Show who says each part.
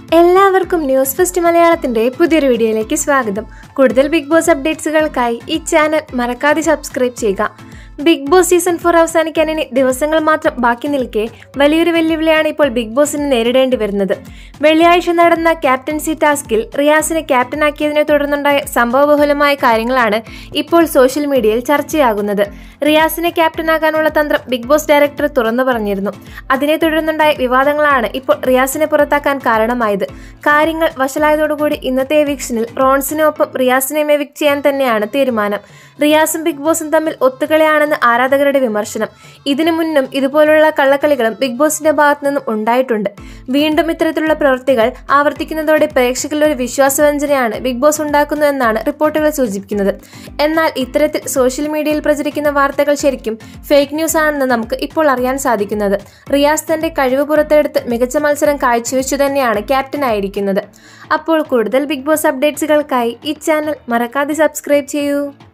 Speaker 1: എല്ലാവർക്കും news first മലയാളത്തിന്റെ പുതിയൊരു വീഡിയോയിലേക്ക് സ്വാഗതം കൂടുതൽ ബിഗ് ബോസ് അപ്ഡേറ്റ്സുകൾക്കായി ഈ ചാനൽ മറക്കാതെ സബ്സ്ക്രൈബ് ചെയ്യുക ബിഗ് ബോസ് സീസൺ ഫോർ അവസാനിക്കാൻ ഇനി ദിവസങ്ങൾ മാത്രം ബാക്കി നിൽക്കെ വലിയൊരു വെല്ലുവിളിയാണ് ഇപ്പോൾ ബിഗ് ബോസിന് നേരിടേണ്ടി വരുന്നത് വെള്ളിയാഴ്ച നടന്ന ക്യാപ്റ്റൻസി ടാസ്കിൽ റിയാസിനെ ക്യാപ്റ്റനാക്കിയതിനെ തുടർന്നുണ്ടായ സംഭവബഹുലമായ കാര്യങ്ങളാണ് ഇപ്പോൾ സോഷ്യൽ മീഡിയയിൽ ചർച്ചയാകുന്നത് റിയാസിനെ ക്യാപ്റ്റനാകാനുള്ള തന്ത്രം ബിഗ് ബോസ് ഡയറക്ടർ തുറന്നു പറഞ്ഞിരുന്നു അതിനെ തുടർന്നുണ്ടായ വിവാദങ്ങളാണ് ഇപ്പോൾ റിയാസിനെ പുറത്താക്കാൻ കാരണമായത് കാര്യങ്ങൾ വഷളായതോടുകൂടി ഇന്നത്തെ എവിക്ഷനിൽ റോൺസിനൊപ്പം റിയാസിനെയും എവിക്ട് ചെയ്യാൻ തന്നെയാണ് തീരുമാനം റിയാസും ബിഗ് ബോസും തമ്മിൽ ഒത്തുകളിയാണെന്ന് ആരാധകരുടെ വിമർശനം ഇതിനു മുന്നും ഇതുപോലുള്ള കള്ളക്കളികളും ബിഗ് ബോസിന്റെ ഭാഗത്തു നിന്നും ഉണ്ടായിട്ടുണ്ട് വീണ്ടും ഇത്തരത്തിലുള്ള പ്രവൃത്തികൾ ആവർത്തിക്കുന്നതോടെ പ്രേക്ഷകരിൽ ഒരു വിശ്വാസവഞ്ചനയാണ് ബിഗ് ബോസ് ഉണ്ടാക്കുന്നതെന്നാണ് റിപ്പോർട്ടുകൾ സൂചിപ്പിക്കുന്നത് എന്നാൽ ഇത്തരത്തിൽ സോഷ്യൽ മീഡിയയിൽ പ്രചരിക്കുന്ന വാർത്തകൾ ശരിക്കും ഫേക്ക് ന്യൂസ് ആണെന്ന് നമുക്ക് ഇപ്പോൾ അറിയാൻ സാധിക്കുന്നത് റിയാസ് തന്റെ കഴിവ് പുറത്തെടുത്ത് മികച്ച മത്സരം കാഴ്ചവെച്ചു തന്നെയാണ് ക്യാപ്റ്റനായിരിക്കുന്നത് അപ്പോൾ കൂടുതൽ ബിഗ് ബോസ് അപ്ഡേറ്റ്സുകൾക്കായി ഈ ചാനൽ മറക്കാതെ സബ്സ്ക്രൈബ് ചെയ്യൂ